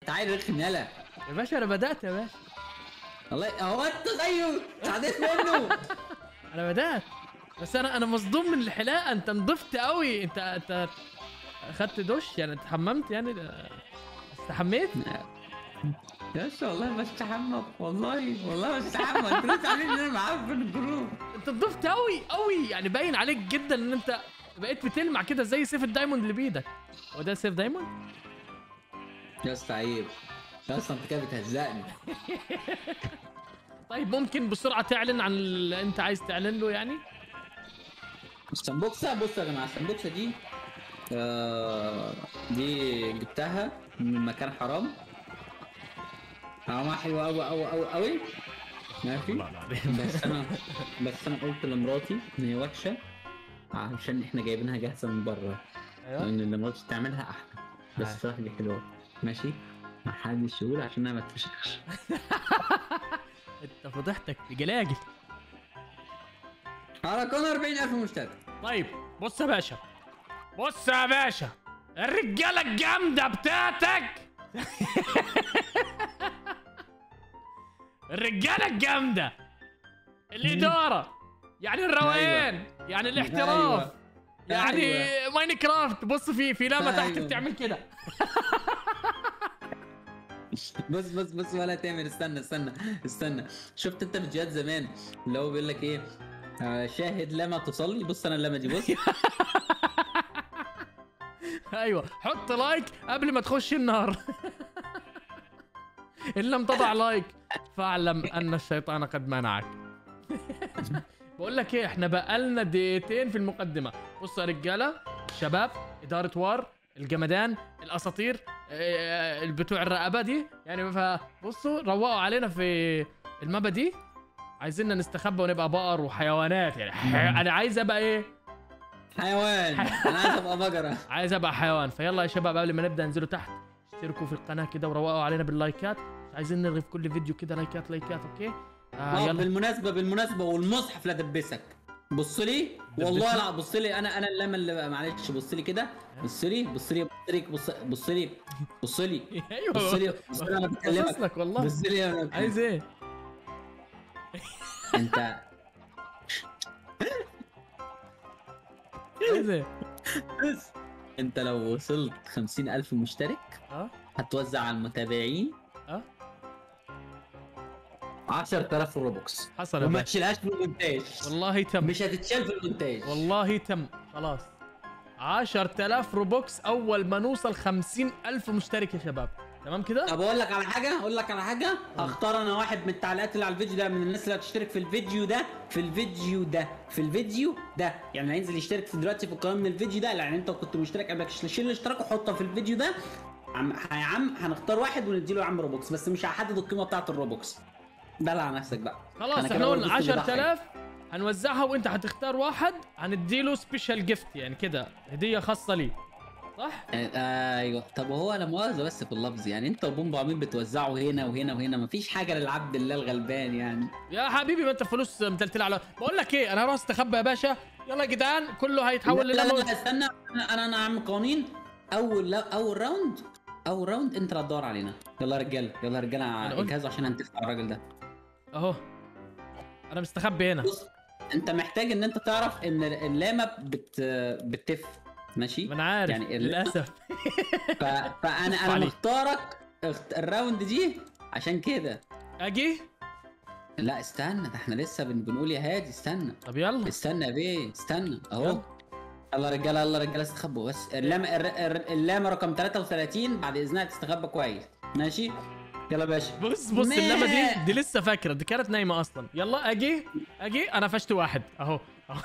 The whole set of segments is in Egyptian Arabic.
تعال رخم يلا يا باشا انا بدات يا باشا والله هو انت زيه ساعدت منه انا بدات بس انا انا مصدوم من الحلاقه انت نضفت قوي انت انت اخدت دش يعني انت حممت يعني ده- استحميت يا اسطى والله بستحمى والله والله بستحمى انت لسه عاملين ان انا معاك في الجروب انت نضفت قوي قوي يعني باين عليك جدا ان انت بقيت بتلمع كده زي سيف الدايموند اللي بايدك هو ده سيف دايموند يا اسطى عيب يا اسطى انت كده بتهزقني طيب ممكن بسرعه تعلن عن اللي انت عايز تعلن له يعني السمبوكسه بصوا يا جماعه السمبوكسه دي آه دي جبتها من مكان حرام طعمها حلو قوي قوي قوي قوي ماشي بس انا بس انا قلت لمراتي ان هي وحشه عشان احنا جايبينها جاهزه من بره ايوه لان اللي مراتي تعملها احلى بس عارف. صراحه دي حلوه ماشي ما حدش يقول عشان انا ما اتفشخش انت فضحتك بجلاجل على كون 40000 مشترك طيب بص يا باشا بص يا باشا الرجاله الجامده بتاعتك الرجاله الجامده الاداره يعني الروقان يعني الاحتراف أيوة. يعني أيوة. ماينكرافت بص في في لامه تحت أيوة. بتعمل كده بص بص بص ولا تعمل استنى استنى استنى شفت انت فيديوهات زمان اللي هو بيقول لك ايه آه شاهد لما تصلي بص انا اللمه دي بص ايوه حط لايك قبل ما تخش النار ان لم تضع لايك فاعلم ان الشيطان قد منعك بقول لك ايه احنا بقالنا دقيقتين في المقدمه بصوا يا رجاله شباب اداره وار الجمدان الاساطير آه، بتوع الرقبه دي يعني فبصوا روقوا علينا في المابا دي عايزيننا نستخبى ونبقى بقر وحيوانات يعني ح- انا عايز ابقى ايه حيوان انا عايز ابقى بقره عايز ابقى حيوان فيلا يا شباب قبل ما نبدا انزلوا تحت اشتركوا في القناه كده وروقوا علينا باللايكات عايزين نلغي في كل فيديو كده لايكات لايكات اوكي آه اه يلا بالمناسبه بالمناسبه والمصحف لا دبسك بص لي والله لا بص لي انا انا اللمه اللي معلش بص لي كده بص لي بص لي بص لي بص بص لي بص لي ايوه بص لي بص لي انا باصص بكلمك لك والله بص لي انا بكلمك. عايز ايه انت عايز ايه بس انت لو وصلت خمسين ألف مشترك اه هتوزع على المتابعين اه 10000 روبوكس حصل يا وما باشا تشيلهاش في المونتاج والله تم مش هتتشال في المونتاج والله تم خلاص 10000 روبوكس اول ما نوصل 50000 مشترك يا شباب تمام كده طب اقول لك على حاجه اقول لك على حاجه هختار انا واحد من التعليقات اللي على الفيديو ده من الناس اللي هتشترك في الفيديو ده في الفيديو ده في الفيديو ده يعني هينزل يشترك في دلوقتي في القناه من الفيديو ده يعني انت كنت مشترك قبلك شيل الاشتراك وحطه في الفيديو ده عم يا عم هنختار واحد ونديله يا عم روبوكس بس مش هحدد القيمه بتاعه الروبوكس دلع نفسك بقى خلاص أنا كده احنا برضه قلنا لسه بضحك. 10000 هنوزعها وانت هتختار واحد هنديله سبيشال جيفت يعني كده هديه خاصه ليه صح؟ آه، ايوه طب هو انا مؤاخذه بس في اللفظ يعني انت وبومبا عمين بتوزعوا هنا وهنا وهنا مفيش حاجه للعبد الله الغلبان يعني يا حبيبي ما انت فلوس متلتله على بقول لك ايه انا هروح استخبى يا باشا يلا يا جدعان كله هيتحول لا لا, للموت لا استنى انا انا انا عم قوانين اول لا اول راوند اول راوند انت اللي هتدور علينا يلا يا رجاله يلا يا رجاله أنا قلت. اجهزوا عشان هنتفق على الراجل ده اهو انا مستخبي هنا بص انت محتاج ان انت تعرف ان اللامه بت بتف ماشي ما انا عارف يعني ال- للاسف ف... فانا انا عليك. مختارك اخت... الراوند دي عشان كده اجي لا استنى ده احنا لسه بن... بنقول يا هادي استنى طب يلا استنى يا بيه استنى اهو يلا. يلا رجاله يلا رجاله استخبوا بس اللامه الر- الر- اللامه رقم 33 بعد اذنها تستخبى كويس ماشي يلا يا باشا بص بص ما- اللمه دي دي لسه فاكره دي كانت نايمه اصلا يلا اجي اجي انا فشت واحد اهو أهو.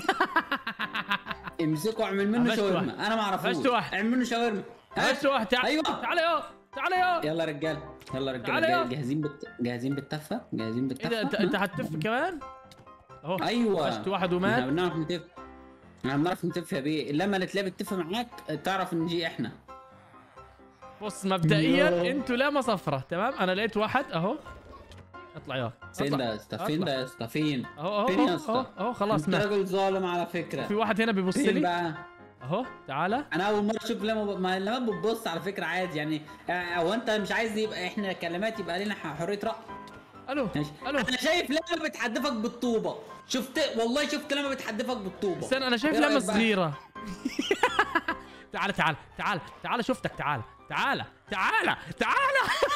امسكوا اعمل منه قفشت شاورما واحد. انا ما اعرفوش قفشت واحد. اعمل منه شاورما ها؟ فشت واحد تعال أيوة. تعال يا تعال يا يلا رجاله يلا تعالى رجاله يا. جاي- جاهزين بت... جاهزين بالتفه جاهزين ايه بالتفه ده انت انت هتف كمان اهو ايوه فشت واحد احنا ومات بنعرف نتف احنا بنعرف نتف يا بيه لما نتلاقي بتتفق معاك تعرف ان دي احنا بص مبدئيا يو. انتوا لامه صفرة تمام انا لقيت واحد اهو اطلع يا فين اطلع. ده يا اسطى فين أطلع. ده يا اسطى فين اهو اهو فين يا اهو اسطى؟ اهو اهو خلاص انت مات راجل ظالم على فكره في واحد هنا بيبص فين لي بقى اهو تعالى انا اول مره اشوف لما ب... ما لما بتبص على فكره عادي يعني آه، هو انت مش عايز يبقى احنا كلمات يبقى لنا ح- حريه راي الو ماشي الو انا شايف لما بتحدفك بالطوبه شفت والله شفت لما بتحدفك بالطوبه استنى انا شايف إيه لمه رأيك بقى؟ صغيره تعال تعال تعال تعال شفتك تعال تعال تعال تعال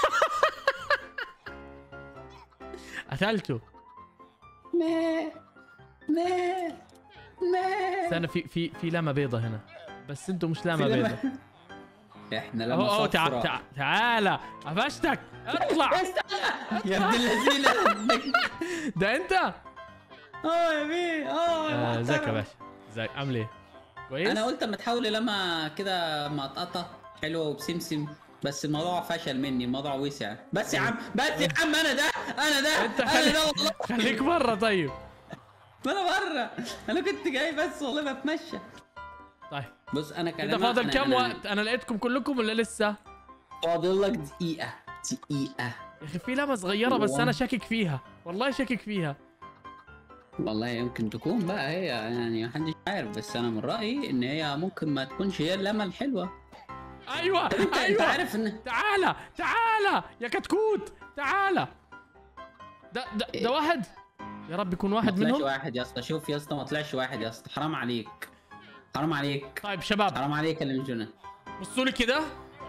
قتلته ما ما ما استنى في في في لمه بيضه هنا بس انتوا مش لمه في لما- بيضه احنا اهو لما اهو تعال صفرة. تعال تعال قفشتك اطلع استنى يا ابن الذين ده انت اه يا بيه اه يا آه، ازيك يا محترم. باشا ازيك عامل ايه كويس انا قلت اما تحاول لما كده مقطقطه حلوه وبسمسم بس الموضوع فشل مني الموضوع وسع بس يا عم بس يا عم انا ده انا ده انت انا خلي... ده والله خليك بره طيب ما انا بره انا كنت جاي بس والله بتمشى طيب بص انا كلام انت فاضل كم وقت انا لقيتكم كلكم ولا لسه فاضل لك دقيقه دقيقه يا اخي في لمه صغيره بس انا والله. شاكك فيها والله شاكك فيها والله يمكن تكون بقى هي يعني محدش عارف بس انا من رايي ان هي ممكن ما تكونش هي اللمه الحلوه ايوه انت انت ايوه عارف ان تعالى تعالى يا كتكوت تعالى ده ده, ده واحد يا رب يكون ما واحد طلعش منهم واحد يا اسطى شوف يا اسطى ما طلعش واحد يا اسطى حرام عليك حرام عليك طيب شباب حرام عليك يا المجنون بصوا لي كده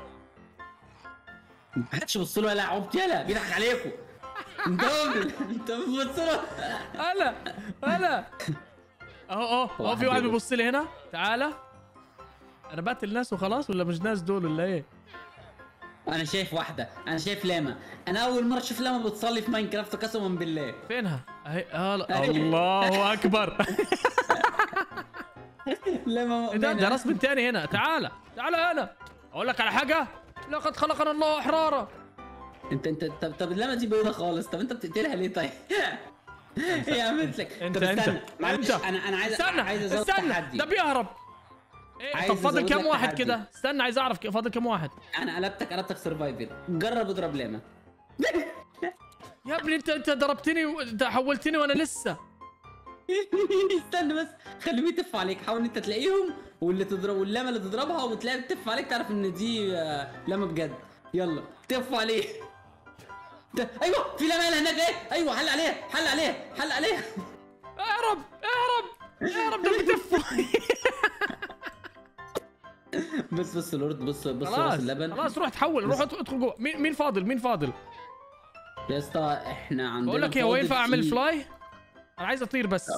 ما حدش بص له ولا عبط يلا بيضحك عليكم انت راجل انت بتبص له هلا هلا اهو اهو اهو واحد في واحد يقول. بيبص لي هنا تعالى انا بقتل ناس وخلاص ولا مش ناس دول ولا ايه انا شايف واحده انا شايف لاما انا اول مره اشوف لاما بتصلي في ماينكرافت قسما بالله فينها اهي هلا أهي. الله اكبر لاما إيه ده مؤمنة. ده راس من تاني هنا تعالى تعالى هنا اقول لك على حاجه لقد خلقنا الله احرارا انت انت طب طب اللمه دي بيضه خالص طب انت بتقتلها ليه طيب؟ هي عملت لك انت طب انت استنى معلش انت انا انا عايز استنى عايز ازود استنى تحدي ده بيهرب إيه عايز طب فاضل أزود كم لك واحد تحدي. كده استنى عايز اعرف ك- فاضل كم واحد انا قلبتك قلبتك سرفايفل جرب اضرب لاما يا ابني انت انت ضربتني و- انت حولتني وانا لسه استنى بس خليهم يتفوا عليك حاول ان انت تلاقيهم واللي تضرب واللامه اللي تضربها وتلاقي بتف عليك تعرف ان دي آه، لامه بجد يلا تفوا عليه ده ايوه في لامه هنا هناك ايه ايوه حل عليها حل عليها حل عليها اهرب اهرب اهرب ده بيتفوا بص بص لورد بص بص راس خلاص اللبن خلاص روح تحول روح بس- ادخل ادخل جوه مين مين فاضل مين فاضل يا اسطى احنا عندنا بقول لك ايه هو فاضل ينفع اعمل في- فلاي انا عايز اطير بس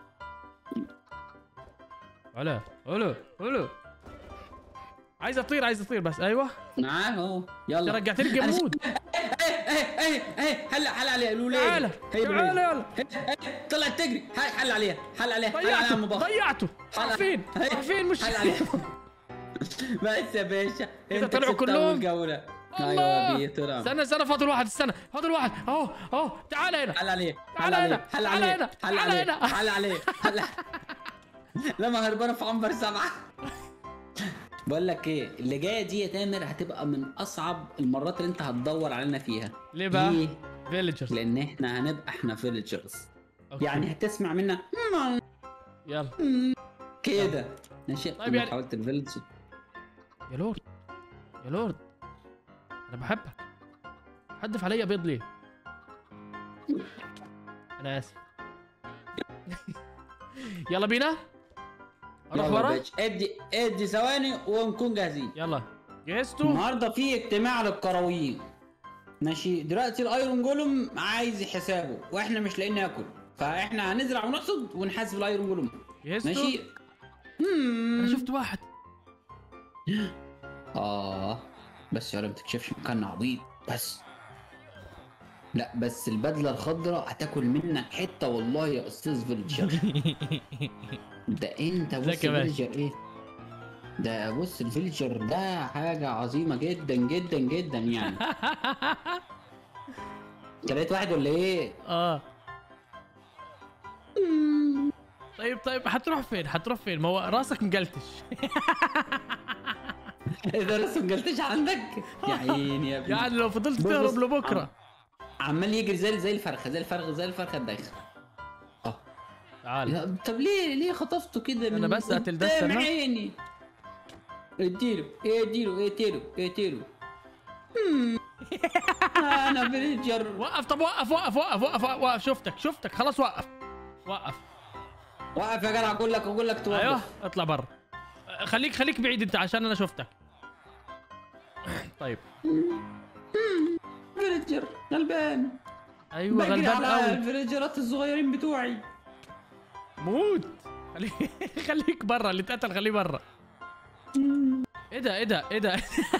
هلا هلا هلا عايز اطير عايز اطير بس ايوه معاه اهو انت يلا رجعتني أنا جمود ايه ايه ايه ايه حل حل عليها الولاد تعالى تعالى يلا طلعت تجري حل حل عليها حل عليها حل عليها يا عم ضيعته بخ ضيعته حل- راح فين هي- راح فين مش حل عليها بس يا باشا إذا انت طلعوا كسبت كلهم؟ أول جولة ايوه الله يا بيه طلع استنى استنى فاضل واحد استنى فاضل واحد اهو اهو تعال هنا حل عليه تعال حل هنا، عليه حل تعال عليه هنا، حل تعال عليه هنا. حل عليه حل لما هربانه في عنبر سبعه بقول لك ايه اللي جايه دي يا تامر هتبقى من اصعب المرات اللي انت هتدور علينا فيها ليه بقى ليه؟ فيلجرز لان احنا هنبقى احنا فيلجرز يعني هتسمع منا يلا كده ماشي طيب طيب يعني- حاولت الفيلج يا لورد يا لورد انا بحبك حدف عليا بيض ليه انا اسف يلا بينا اروح يلا يا ورا باشا. ادي ادي ثواني ونكون جاهزين يلا جهزتوا النهارده في اجتماع للكرويين ماشي دلوقتي الايرون جولوم عايز حسابه واحنا مش لاقيين ناكل فاحنا هنزرع ونحصد ونحاسب الايرون جولوم جهزتوا ماشي انا مم. شفت واحد اه بس يا رب ما تكشفش مكان عبيط بس لا بس البدله الخضراء هتاكل منك حته والله يا استاذ فيلجر ده انت بص ازيك يا باشا؟ الفيلجر ايه ده بص الفيلجر ده حاجه عظيمه جدا جدا جدا يعني انت لقيت واحد ولا ايه؟ اه طيب طيب حتروح فين حتروح فين ما هو راسك مقلتش اذا لسه ما قلتش عندك يا عيني يا ابني يعني لو فضلت بص- تهرب بص. لبكره عمال يجري زي زي الفرخه زي الفرخه زي الفرخه الدايخه اه تعال لا، طب ليه ليه خطفته كده أنا من بس قتل ده، قدام استنى. عيني اديله اديله اديله اديله مم. انا فيليجر وقف طب وقف وقف وقف وقف وقف شفتك شفتك خلاص وقف وقف وقف يا جدع اقول لك اقول لك توقف ايوه اطلع برا خليك خليك بعيد انت عشان انا شفتك طيب فيليجر غلبان ايوه بجري غلبان على قوي الفيليجرات الصغيرين بتوعي موت خليك خليك برا اللي اتقتل خليه برا ايه ده ايه ده ايه ده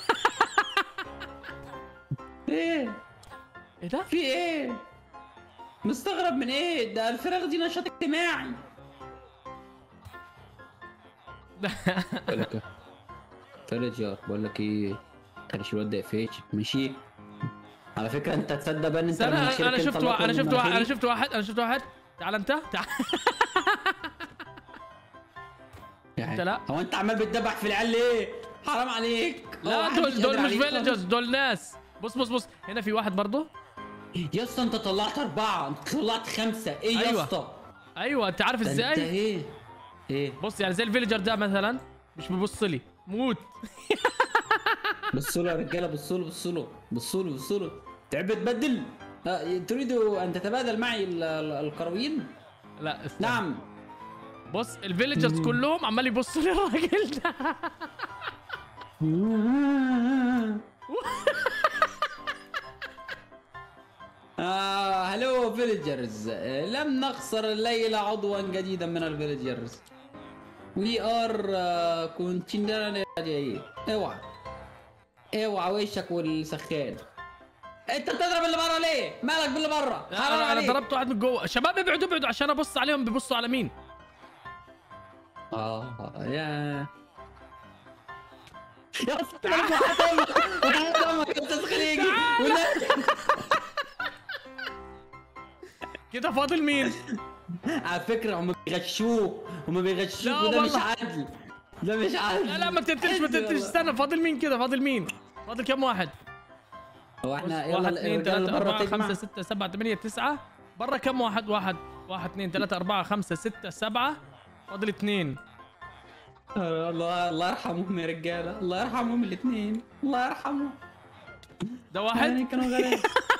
ايه ايه ده في ايه مستغرب من ايه ده الفراغ دي نشاط اجتماعي بقول لك فيليجر بقول لك ايه خليش الواد ده يقفش ماشي على فكره انت تصدق بقى ان انت انا مناخيرك انا انت شفت واحد انا لقطة شفت واحد انا مناخيري؟ شفت واحد انا شفت واحد تعال انت تعال يعني انت لا. هو انت عمال بتدبح في العيال ليه حرام عليك هو لا واحد دول قادر دول مش عليك فيلجرز خالص؟ دول ناس بص بص بص هنا في واحد برضه يا اسطى انت طلعت اربعه انت طلعت خمسه ايه يا أيوة. اسطى ايوه انت عارف ده انت ازاي ايه ايه بص يعني زي الفيلجر ده مثلا مش بيبص لي موت بصوا له يا رجاله بصوا له بصوا له بصوا له بصوا له تعب تبدل آه، تريد ان تتبادل معي ال- ال- الكرويين لا استنى. نعم بص الفيلجرز كلهم عمال يبصوا للراجل ده آه هلو فيلجرز آه، لم نخسر الليلة عضوا جديدا من الفيلجرز وي ار كونتينر اوعى اوعى وشك والسخان انت بتضرب اللي بره ليه؟ مالك باللي بره؟ حرام انا انا عليك ضربت واحد من جوه شباب ابعدوا ابعدوا عشان ابص عليهم بيبصوا على مين اه يا يا اسطى انا بحطمك بحطمك يا استاذ خليجي والله- كده فاضل مين على فكره هم بيغشوك هم بيغشوك لا وده مش والله. عدل ده مش عدل لا لا ما تنتش ما تنتش استنى فاضل مين كده فاضل مين فاضل كم واحد هو بص، احنا يلا واحد اثنين الرجال اللي ثلاثة بره أربعة تجمع خمسة ستة سبعة ثمانية تسعة برا كم واحد واحد واحد اثنين ثلاثة أربعة خمسة ستة سبعة فاضل اثنين آه، الله الله يرحمهم يا رجاله الله يرحمهم الاثنين الله يرحمهم ده يعني واحد كانوا غلابه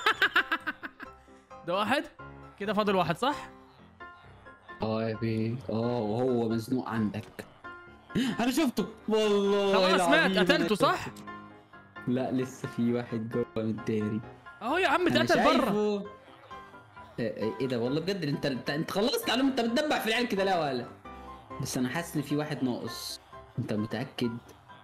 ده واحد كده فاضل واحد صح؟ اه يا بيه اه وهو مزنوق عندك انا شفته والله خلاص مات العظيم أنا قتلته شفته. صح؟ لا لسه في واحد جوه متداري اهو يا عم أنا اتقتل برا شايفه. ايه إيه ده والله بجد انت انت, انت خلصت عليهم انت بتدبح في العيال كده لا ولا بس انا حاسس ان في واحد ناقص انت متاكد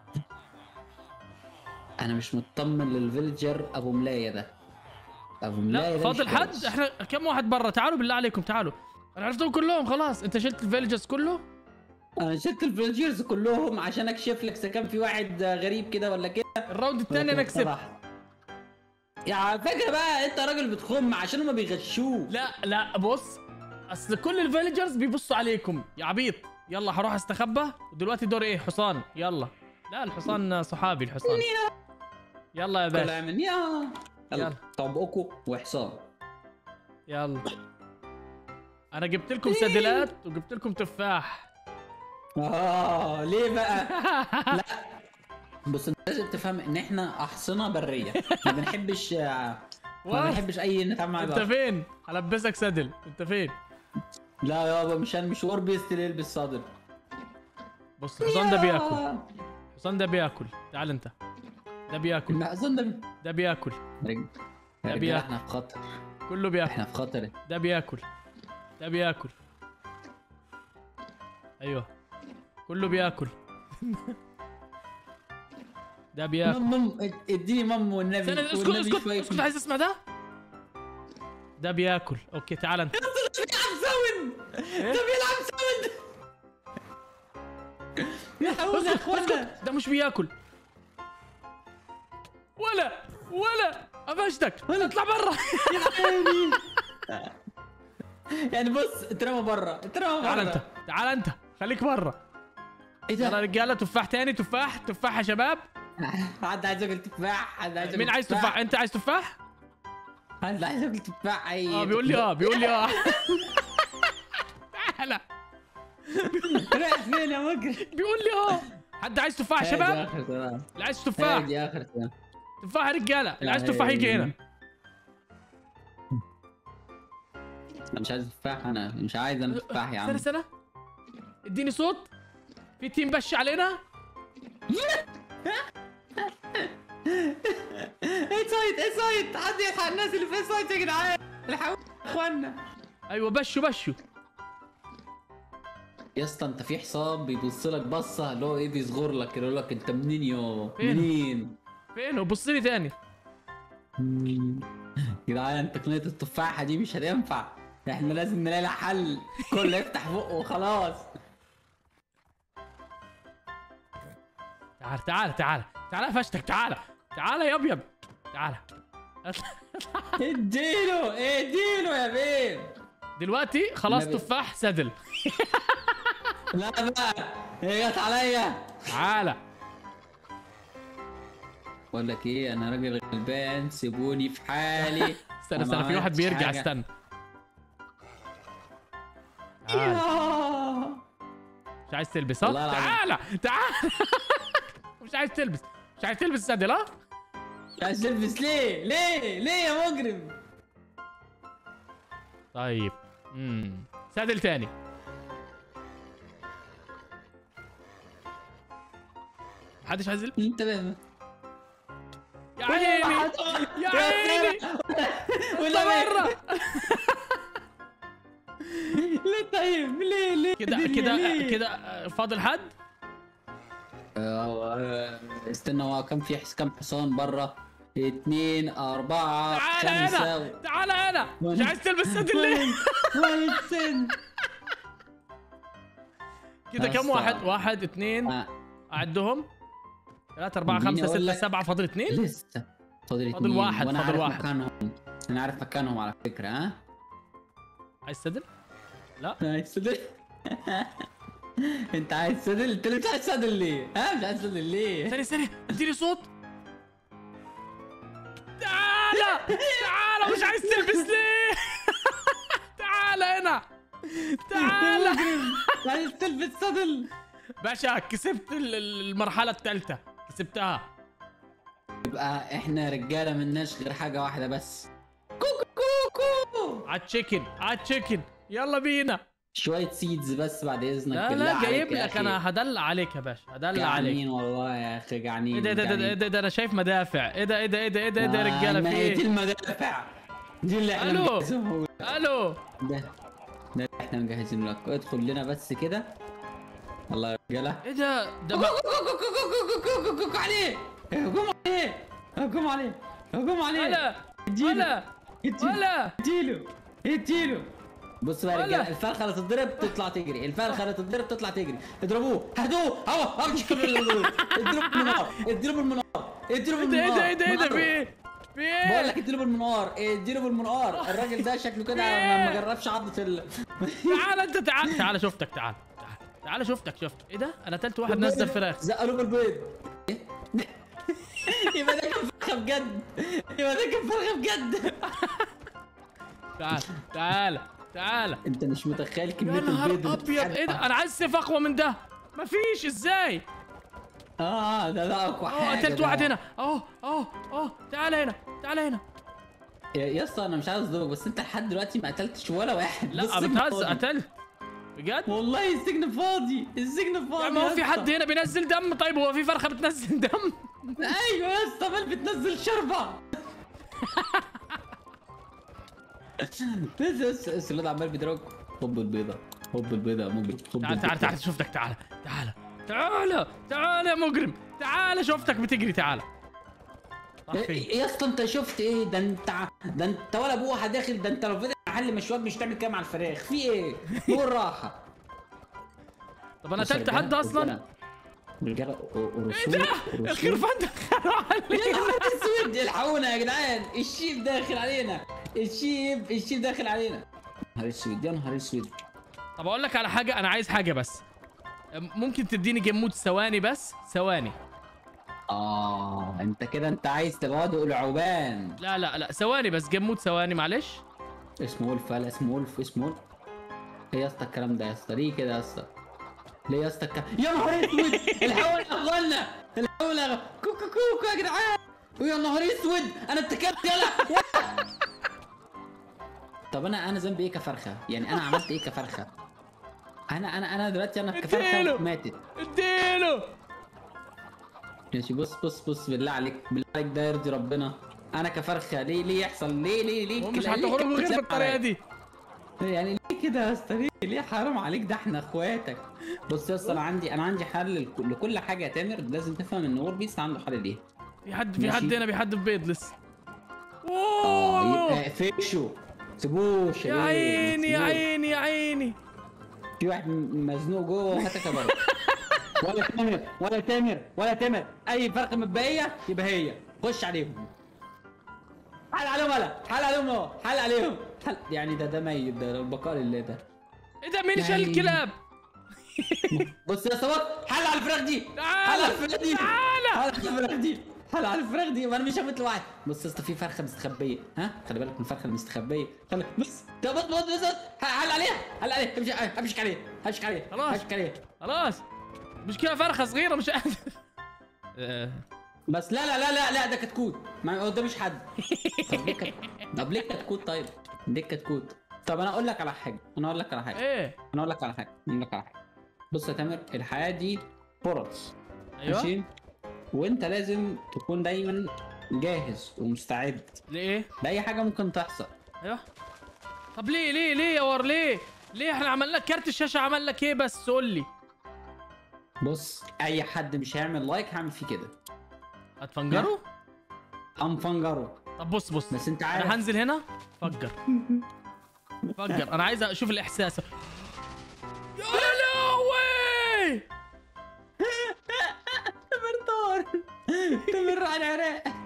انا مش مطمن للفيلجر ابو ملايه ده ابو ملايه لا ده فاضل مش حد كويس. احنا كم واحد برا تعالوا بالله عليكم تعالوا انا عرفتهم كلهم خلاص انت شلت الفيلجرز كله انا شلت الفيلجرز كلهم عشان اكشف لك اذا كان في واحد غريب كده ولا كده الراوند الثاني انا كسبت صراحة. يا على فكره بقى انت راجل بتخم عشان هما بيغشوك لا لا بص اصل كل الفيلجرز بيبصوا عليكم يا عبيط يلا هروح استخبى ودلوقتي دور ايه حصان يلا لا الحصان صحابي الحصان يلا يا كلها باشا من يا يلا. يلا طبقكم وحصان يلا انا جبت لكم سدلات وجبت لكم تفاح اه ليه بقى؟ لا بص انت لازم تفهم ان احنا احصنه بريه ما بنحبش ما واو. بنحبش اي نتعامل مع انت بعض فين هلبسك سدل انت فين لا يابا مشان مشوار بيستل يلبس صادر بص الحصان ده بياكل الحصان ده بياكل تعال انت ده بياكل المحزن ده ده بياكل رج- ده يا رجالة بياكل. احنا في خطر كله بياكل احنا في خطر ده بياكل ده بياكل ايوه كله بياكل ده بياكل مم مم اديني مم والنبي استنى اسكت والنبي اسكت شوية اسكت عايز اسمع ده ده بياكل اوكي تعال انت بيلعب ساوند إيه؟ ده بيلعب ساوند يا حول يا اسكت اخوانا اسكت ده مش بياكل ولا ولا قفشتك اطلع برا يا عيني يعني بص اترمى بره اترمى تعال بره انت تعال انت خليك برا ايه يلا ده؟ رجاله تفاح تاني تفاح تفاح يا شباب حد عايز ياكل تفاح حد عايز ياكل مين عايز تفاح انت عايز تفاح حد عايز ياكل تفاح اي اه بيقول لي اه بيقول لي اه تعالى رايح فين يا مجرم بيقول لي اه حد عايز تفاح يا هادي شباب اخر سلام اللي عايز تفاح هادي اخر سلام تفاح يا رجاله اللي عايز تفاح يجي هنا انا مش عايز تفاح انا مش عايز انا تفاح يا عم استنى استنى اديني صوت في تيم بش علينا ايه سايت ايه سايت حد يلحق الناس اللي في سايت يا جدعان الحقوا اخوانا ايوه بشوا بشوا يا اسطى انت في حصان بيبص لك بصه اللي هو ايه بيصغر لك يقول لك انت منين يا فين؟ منين فين بص لي تاني جدعان تقنيه التفاحه دي مش هتنفع احنا لازم نلاقي لها حل كله يفتح بقه وخلاص تعال تعال تعال تعال يا فشتك تعال تعال يا ابيض تعال اديله اديله يا بيه دلوقتي خلاص النبي. تفاح سدل لا بقى هي جت عليا تعال بقول لك ايه انا راجل غلبان سيبوني في حالي استنى أنا استنى ما في واحد عملتش بيرجع حاجة. استنى تعال يا مش عايز تلبس ها والله العظيم. تعال تعال مش عايز تلبس مش عايز تلبس سدل ها مش عايز تلبس ليه ليه ليه يا مجرم طيب امم سدل تاني محدش عايز يلبس انت بقى يا عيني يا عيني ولا برا ليه طيب ليه ليه كده الدنيا كده ليه؟ كده فاضل حد آه، استنى هو كم في حس كم حصان برا اتنين أربعة تعال خمسة هنا تعال هنا مش وين؟ عايز تلبس سدل ليه وين السن كده يا كم اسطى. واحد واحد اثنين آه، اعدهم ثلاثة أربعة اديني خمسة أقول ستة لك. سبعة فاضل اثنين لسه فاضل فاضل اتنين واحد، وانا فاضل عارف واحد. مكانهم انا عارف مكانهم على فكرة ها عايز سدل؟ لا عايز صدر انت عايز صدر انت ليه مش عايز صدر ليه ها مش عايز صدر ليه ثانية ثانية اديني صوت تعالى تعالى مش عايز تلبس ليه تعالى هنا تعالى مش عايز تلبس صدر باشا كسبت ال- ال- المرحلة الثالثة كسبتها يبقى احنا رجاله مناش غير حاجه واحده بس كوكو كوكو عالتشيكن عالتشيكن يلا بينا شويه سيدز بس بعد اذنك لا بالله لا عليك جايب يا لك أخي. انا هدلع عليك يا باشا هدلع عليك جعانين والله يا اخي جعانين ايه ده ايه ده ايه ده- ايه ده- ده انا شايف مدافع ايه ده ايه ده ايه ده ايه ده ايه ده يا رجاله في دي ايه المدافع دي اللي احنا ألو. مجهزينه الو ده ده اللي احنا مجهزينه لك ادخل لنا بس كده الله يا رجاله ايه ده ده ما- كوكو عليه هجوم عليه هجوم عليه هجوم عليه ولا اديله. ولا اديله. ولا اديله اديله بص بقى يا ولا. رجاله الفرخه اللي تتضرب تطلع تجري الفرخه اللي تتضرب تطلع تجري اضربوه هاتوه هوا امشي اضربوا بالمنار اديله بالمنار اديله ايه ده بالمنار ايه ده ايه ده ايه ده في ماتوا. ايه في بقول ايه لك اديله بالمنار اديله بالمنار الراجل ده شكله كده ما ما جربش عضة ال تعال انت تعال تعال شفتك تعال تعال تعال شفتك شفتك ايه ده انا تالت واحد نزل فراخ زقلوه بالبيض يبقى ده كان فرخه بجد يبقى ده كان فرخه بجد تعال تعال تعال انت مش متخيل يا كميه نهار البيض اللي ابيض ايه ده انا عايز سيف اقوى من ده مفيش ازاي اه ده ده اقوى اه حاجه قتلت ده. واحد هنا اهو اهو اهو تعال هنا تعال هنا يا يا اسطى انا مش عايز اصدمك بس انت لحد دلوقتي ما قتلتش ولا واحد بص لا السجن بتهزر فاضي. قتلت بجد والله السجن فاضي السجن فاضي يا ما هو يا في اسطى. حد هنا بينزل دم طيب هو في فرخه بتنزل دم ايوه يا اسطى بل بتنزل شربة بس بس بس الواد عمال بيضربك هوب البيضة هوب البيضة يا مجرم هوب تعال تعال البيضة. تعال شفتك تعال تعال تعال تعال يا مجرم تعال شفتك بتجري تعال راح فين إيه- يا اسطى انت شفت ايه ده انت ده انت ولا ابوها داخل ده انت لو فضل محل مشويات مش تعمل كده مع الفراخ في ايه؟ هو الراحة طب انا بص يا قتلت رجالة، حد اصلا رجالة، رجالة ايه ده الخرفان دخلوا يا علينا نهار اسود الحقونا يا جدعان الشيب داخل علينا الشيب الشيب داخل علينا نهار اسود يا نهار اسود طب اقول لك على حاجه انا عايز حاجه بس ممكن تديني جمود ثواني بس ثواني اه انت كده انت عايز تبقى واد العوبان لا لا لا ثواني بس جمود ثواني معلش اسمه ولف هلا اسمه ولف اسمه ولف ايه يا اسطى الكلام ده يا اسطى ليه كده يا اسطى ليه يا اسطى الك- يا نهار اسود الحول اغلنا الحول أغ... كوكو كوكو يا جدعان ويا نهار اسود انا اتكلت يلا طب انا انا ذنبي ايه كفرخه يعني انا عملت ايه كفرخه انا انا انا دلوقتي انا كفرخه اديله. ماتت اديله ماشي بص بص بص بالله عليك بالله عليك ده يرضي ربنا انا كفرخه ليه ليه يحصل ليه ليه ليه ومش ليه هتخرجوا كده غير بتلعب بالطريقه عليا؟ دي يعني ليه كده يا اسطى ليه ليه حرام عليك ده احنا اخواتك بص يا اسطى انا عندي انا عندي حل لك- لكل حاجه يا تامر لازم تفهم ان وور بيس عنده حل ليها في حد في ماشي. حد هنا بيحدف بيض لسه اه اوه يبقى اقفشوا سيبوش يا ليه؟ عيني يا سيبوه. عيني يا عيني في واحد م- مزنوق جوه وهاتك يا بره ولا تامر ولا تامر ولا تامر اي فرخه متبقيه يبقى هي خش عليهم حل عليهم ولا حل عليهم اهو حل عليهم حل يعني ده ده ميت ده البقاء لله ده ايه ده مين يا شال عيني. الكلاب بص يا صباط حل على الفراخ دي حل تعالى على الفراخ دي تعالى حل على الفراخ دي حل على الفراخ دي وانا مش هموت لوحدي بص يا اسطى في فرخه مستخبيه ها خلي بالك من الفرخه المستخبيه خلي بص ده بص بص بص بص. حل عليها حل عليها امشي امشي عليها امشي عليها خلاص. امشي عليها خلاص مشكلة فرخة صغيرة مش قادر آه، بس لا لا لا لا لا ده كتكوت ما هو ده مش حد طب ليه كت... طب ليه كتكوت طيب ليه كتكوت طب انا اقول لك على حاجه انا اقول لك على حاجه ايه انا اقول لك على حاجه اقول لك على حاجه بص يا تامر الحياه دي فرص ايوه ماشي وانت لازم تكون دايما جاهز ومستعد ليه لاي حاجه ممكن تحصل ايوه طب ليه ليه ليه يا ور ليه ليه احنا عملنا لك كارت الشاشة عمل لك ايه بس قول لي بص اي حد مش هيعمل لايك هعمل فيه كده هتفنجروا هنفنجره طب بص بص بس انت انا عارف هنزل هنا فجر فجر انا عايز اشوف الاحساس يا لهوي تامر طار تامر على العراق